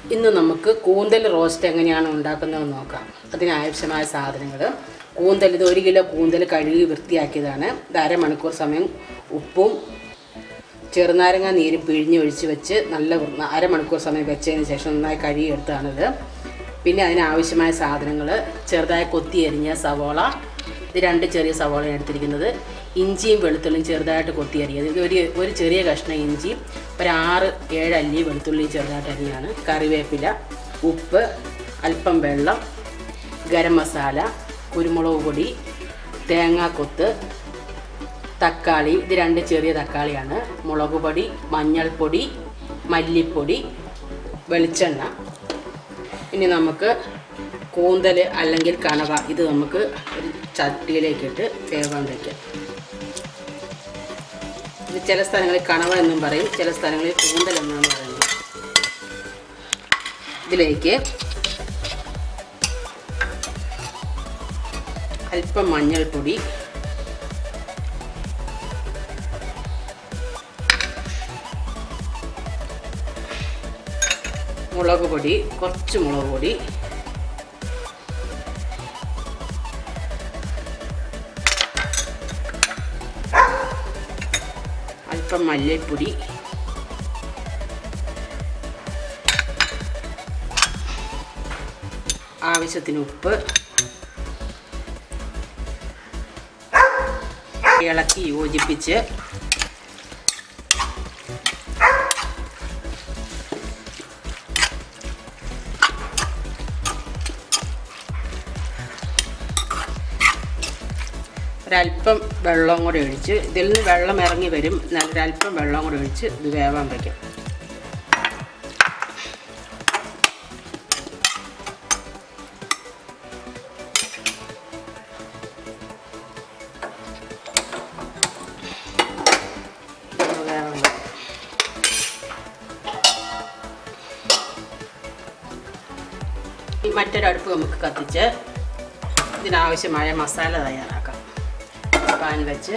ഇന്ന് നമുക്ക് കൂന്തൽ റോസ്റ്റ് എങ്ങനെയാണ് ഉണ്ടാക്കുന്നതെന്ന് നോക്കാം അതിനാവശ്യമായ സാധനങ്ങൾ കൂന്തൽ ഇത് ഒരു കിലോ കൂന്തൽ കഴുകി വൃത്തിയാക്കിയതാണ് ഇത് അരമണിക്കൂർ സമയം ഉപ്പും ചെറുനാരങ്ങ നീരും പിഴിഞ്ഞ് ഒഴിച്ച് വെച്ച് നല്ല വൃ- അരമണിക്കൂർ സമയം വെച്ചതിന് ശേഷം നന്നായി കഴുകിയെടുത്താണിത് പിന്നെ അതിനാവശ്യമായ സാധനങ്ങൾ ചെറുതായി കൊത്തി അരിഞ്ഞ സവോള ഇത് രണ്ട് ചെറിയ സവോളയാണ് എടുത്തിരിക്കുന്നത് ഇഞ്ചിയും വെളുത്തുള്ളിയും ചെറുതായിട്ട് കൊത്തി അരിഞ്ഞത് ഇത് ഒരു ഒരു ചെറിയ കഷ്ണം ഇഞ്ചി ഒരു ആറ് ഏഴ് അല്ലി വെളുത്തുള്ളിയും ചെറുതായിട്ട് അരിഞ്ഞാണ് കറിവേപ്പില ഉപ്പ് അല്പം വെള്ളം ഗരം മസാല കുരുമുളക് പൊടി തേങ്ങാക്കൊത്ത് തക്കാളി ഇത് രണ്ട് ചെറിയ തക്കാളിയാണ് മുളക് പൊടി മഞ്ഞൾപ്പൊടി മല്ലിപ്പൊടി വെളിച്ചെണ്ണ ഇനി നമുക്ക് കൂന്തൽ അല്ലെങ്കിൽ കണവ ഇത് നമുക്ക് ഒരു ചട്ടിയിലേക്കിട്ട് വേവാൻ വയ്ക്കാം ഇത് ചില സ്ഥലങ്ങളിൽ കണവ എന്നും പറയും ചില സ്ഥലങ്ങളിൽ കൂന്തൽ എന്നാണ് പറയുന്നത് ഇതിലേക്ക് അല്പം മഞ്ഞൾപ്പൊടി മുളക് പൊടി കുറച്ച് മുളക് പൊടി അല്പം മല്ലിപ്പൊടി ആവശ്യത്തിന് ഉപ്പ് ഇളക്കി യോജിപ്പിച്ച് ഒരല്പം വെള്ളം കൂടെ ഒഴിച്ച് ഇതിൽ നിന്ന് വെള്ളം ഇറങ്ങി വരും എന്നാൽ ഒരല്പം വെള്ളം കൂടെ ഒഴിച്ച് ഇത് വേവാൻ വയ്ക്കും ഇത് വേവാൻ വയ്ക്കും. ഈ മറ്റൊരടുപ്പ് നമുക്ക് കത്തിച്ച് ഇതിനാവശ്യമായ മസാല തയ്യാറാക്കാം പാൻ വെച്ച്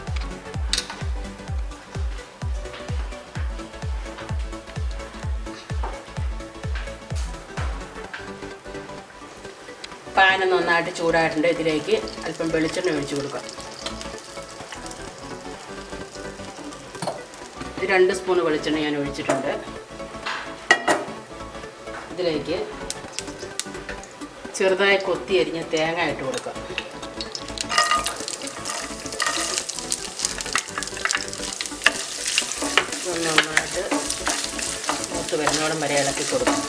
പാൻ നന്നായിട്ട് ചൂടായിട്ടുണ്ട് ഇതിലേക്ക് അല്പം വെളിച്ചെണ്ണ ഒഴിച്ചു കൊടുക്കാം ഇത് രണ്ട് സ്പൂൺ വെളിച്ചെണ്ണ ഞാൻ ഒഴിച്ചിട്ടുണ്ട് ഇതിലേക്ക് ചെറുതായി കൊത്തി അരിഞ്ഞ് തേങ്ങ ഇട്ട് കൊടുക്കാം ഒന്ന് നന്നായിട്ട് മൂത്ത് വരുന്നോളം വരെ ഇളക്കി കൊടുക്കും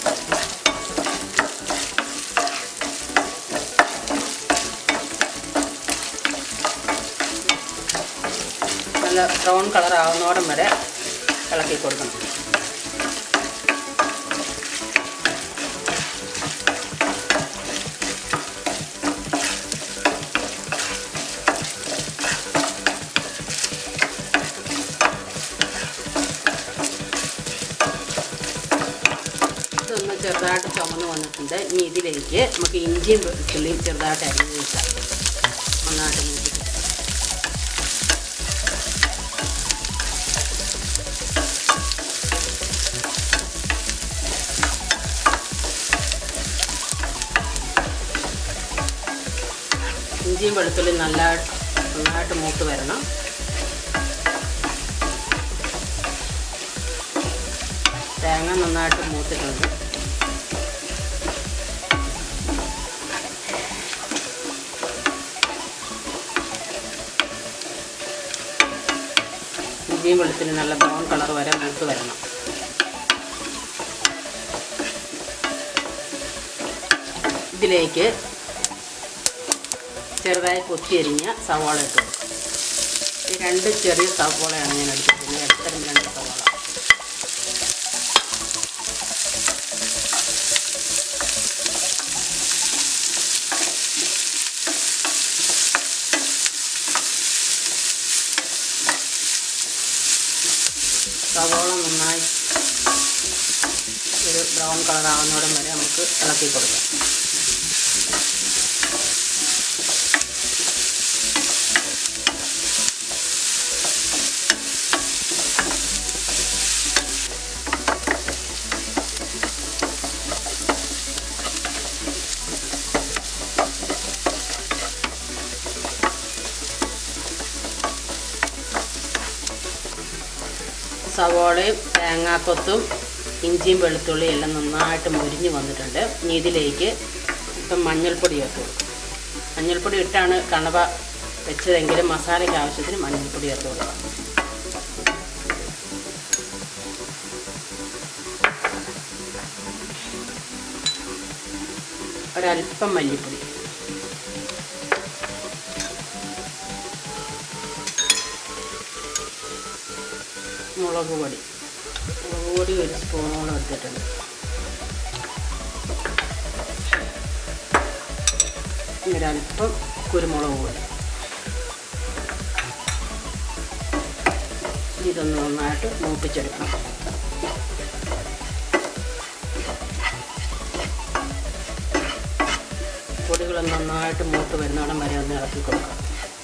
നല്ല ബ്രൗൺ കളർ ആവുന്നോടം വരെ ഇളക്കി കൊടുക്കണം ഇതൊന്ന് ചെറുതായിട്ട് ചുമന്ന് വന്നിട്ടുണ്ട് ഇനി ഇതിലേക്ക് നമുക്ക് ഇഞ്ചിയും വെളുത്തുള്ളിയും ചെറുതായിട്ട് അരിഞ്ഞ് വെച്ചാൽ നന്നായിട്ട് മൂപ്പിച്ച് ഇഞ്ചിയും വെളുത്തുള്ളിയും നല്ല നന്നായിട്ട് മൂത്ത് വരണം തേങ്ങ നന്നായിട്ട് മൂത്തിട്ടുണ്ട് ഇഞ്ചിയും വെളുത്തിന് നല്ല ബ്രൗൺ കളർ വരെ മൂത്ത് വരണം ഇതിലേക്ക് ചെറുതായി കൊത്തിയരിഞ്ഞ സവാള ഇട്ട് കൊടുക്കും. ഈ രണ്ട് ചെറിയ സവാളയാണ് ഞാൻ എടുത്തിരിക്കുന്നത് എട്ടരം രണ്ട് സവാള സവോള നന്നായി ഒരു ബ്രൗൺ കളർ ആവുന്നോടം വരെ നമുക്ക് ഇളക്കി കൊടുക്കാം സവോളയും തേങ്ങാക്കൊത്തും ഇഞ്ചിയും വെളുത്തുള്ളിയും എല്ലാം നന്നായിട്ട് മുരിഞ്ഞ് വന്നിട്ടുണ്ട് ഇനി ഇതിലേക്ക് ഇപ്പം മഞ്ഞൾപ്പൊടി ചേർത്ത് കൊടുക്കും മഞ്ഞൾപ്പൊടി ഇട്ടാണ് കണവ വെച്ചതെങ്കിലും മസാലയ്ക്ക് ആവശ്യത്തിന് മഞ്ഞൾപ്പൊടി ചേർത്ത് കൊടുക്കാം ഒരല്പം മല്ലിപ്പൊടി മുളക് പൊടി മുളക് പൊടി ഒരു സ്പൂണോളം എടുത്തിട്ടുണ്ട് ഇനി ഒരല്പം കുരുമുളക് പൊടി ഇതൊന്ന് നന്നായിട്ട് മൂപ്പിച്ചെടുക്കണം പൊടികൾ നന്നായിട്ട് മൂത്ത് വരുന്നോടം വരെ ഒന്ന് ഇളക്കി കൊടുക്കാം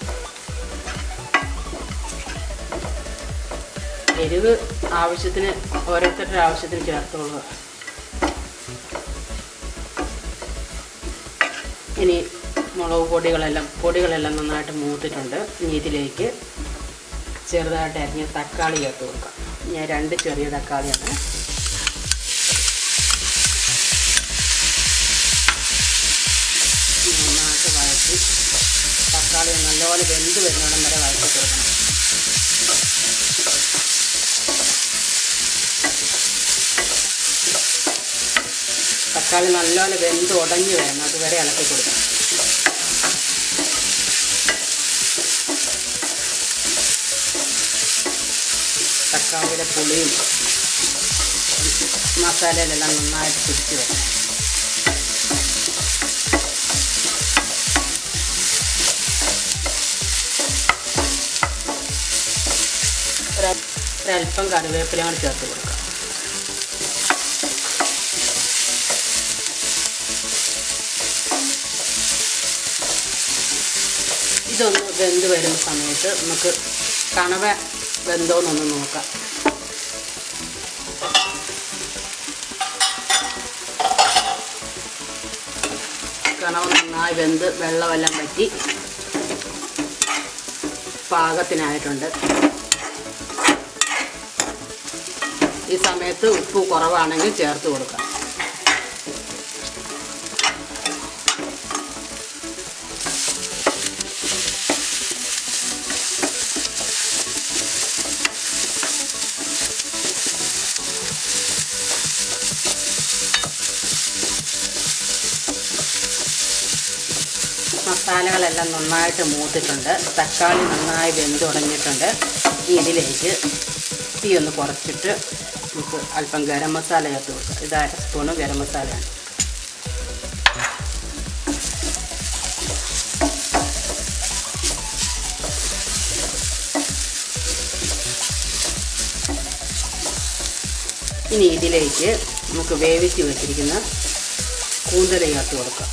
എരിവ് ആവശ്യത്തിന് ഓരോരുത്തരുടെ ആവശ്യത്തിന് ചേർത്തോളുക ഇനി മുളക് പൊടികളെല്ലാം പൊടികളെല്ലാം നന്നായിട്ട് മൂത്തിട്ടുണ്ട് ഇനി ഇതിലേക്ക് ചെറുതായിട്ട് അരിഞ്ഞ തക്കാളി ചേർത്ത് കൊടുക്കാം ഞാൻ രണ്ട് ചെറിയ തക്കാളിയാണ് നന്നായിട്ട് വഴറ്റി തക്കാളി നല്ലപോലെ വെന്ത് വരുന്നിടം വരെ വഴറ്റി കൊടുക്കണം തക്കാളി നല്ലപോലെ വെന്ത് ഉടഞ്ഞു വരണം അതുവരെ ഇളക്കി കൊടുക്കണം തക്കാളിയുടെ പുളിയും മസാലയിലെല്ലാം നന്നായിട്ട് പിടിച്ച് വരണം ഒര- ഒരല്പം കറിവേപ്പില കൂടി ചേർത്ത് കൊടുക്കാം ഇതൊന്ന് വെന്ത് വരുന്ന സമയത്ത് നമുക്ക് കണവ വെന്തോന്നൊന്ന് നോക്കാം കണവ നന്നായി വെന്ത് വെള്ളമെല്ലാം വറ്റി പാകത്തിനായിട്ടുണ്ട് ഈ സമയത്ത് ഉപ്പ് കുറവാണെങ്കിൽ ചേർത്ത് കൊടുക്കാം മസാലകളെല്ലാം നന്നായിട്ട് മൂത്തിട്ടുണ്ട് തക്കാളി നന്നായി വെന്തുടഞ്ഞിട്ടുണ്ട് ഇനി ഇതിലേക്ക് തീ ഒന്ന് കുറച്ചിട്ട് നമുക്ക് അല്പം ഗരം മസാല ചേർത്ത് കൊടുക്കാം ഇത് അര സ്പൂണ് ഗരം മസാലയാണ് ഇനി ഇതിലേക്ക് നമുക്ക് വേവിച്ച് വെച്ചിരിക്കുന്ന കൂന്തല ചേർത്ത് കൊടുക്കാം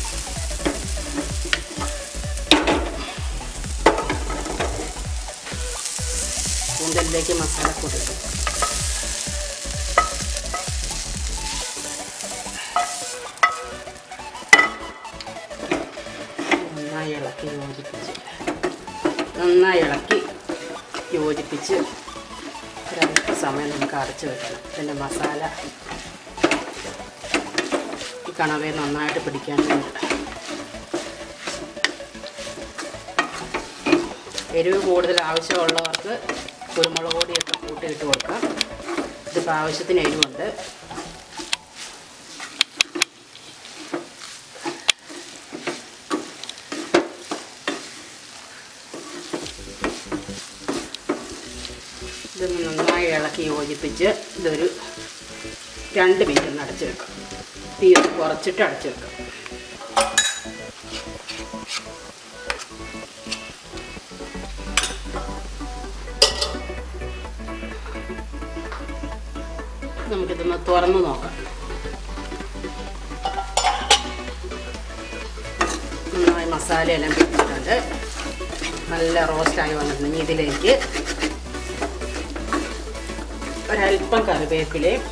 കൂന്തലിലേക്ക് മസാലപ്പൊടി ഇടും. നന്നായി ഇളക്കി യോജിപ്പിച്ച് നന്നായി ഇളക്കി യോജിപ്പിച്ച് ഒരല്പ സമയം നമുക്ക് അടച്ചു വെക്കണം ഇതിൻ്റെ മസാല ഈ കണവയെ നന്നായിട്ട് പിടിക്കാൻ വേണ്ടി എരിവ് കൂടുതൽ ആവശ്യമുള്ളവർക്ക് കുരുമുളക് പൊടിയൊക്കെ കൂട്ടിയിട്ട് കൊടുക്കാം ഇതിപ്പോൾ ആവശ്യത്തിന് എരിവുണ്ട് ഇതൊന്ന് നന്നായി ഇളക്കി യോജിപ്പിച്ച് ഇതൊരു രണ്ട് മിനിറ്റ് ഒന്ന് അടച്ചു വെക്കാം തീ ഒന്ന് കുറച്ചിട്ട് അടച്ചു വെക്കാം നമുക്കിതൊന്ന് തുറന്ന് നോക്കാം നന്നായി മസാലയെല്ലാം പിടിച്ചിട്ടുണ്ട് നല്ല റോസ്റ്റായി വന്നിട്ടുണ്ട് ഇനി ഇതിലേക്ക് ഒരല്പം കറിവേപ്പിലയും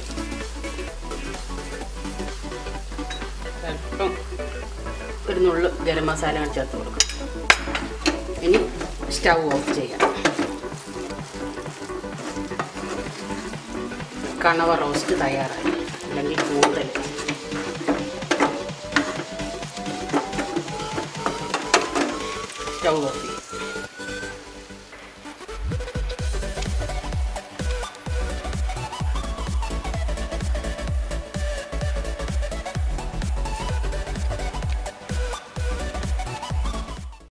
ഒരല്പം ഒരു നുള്ളു ഗരം മസാല കൂടി ചേർത്ത് കൊടുക്കും ഇനി സ്റ്റൗ ഓഫ് ചെയ്യാം കണവ റോസ്റ്റ് തയ്യാറായി അല്ലെങ്കിൽ കൂന്തൽ സ്റ്റൗ ഓഫ് ചെയ്യും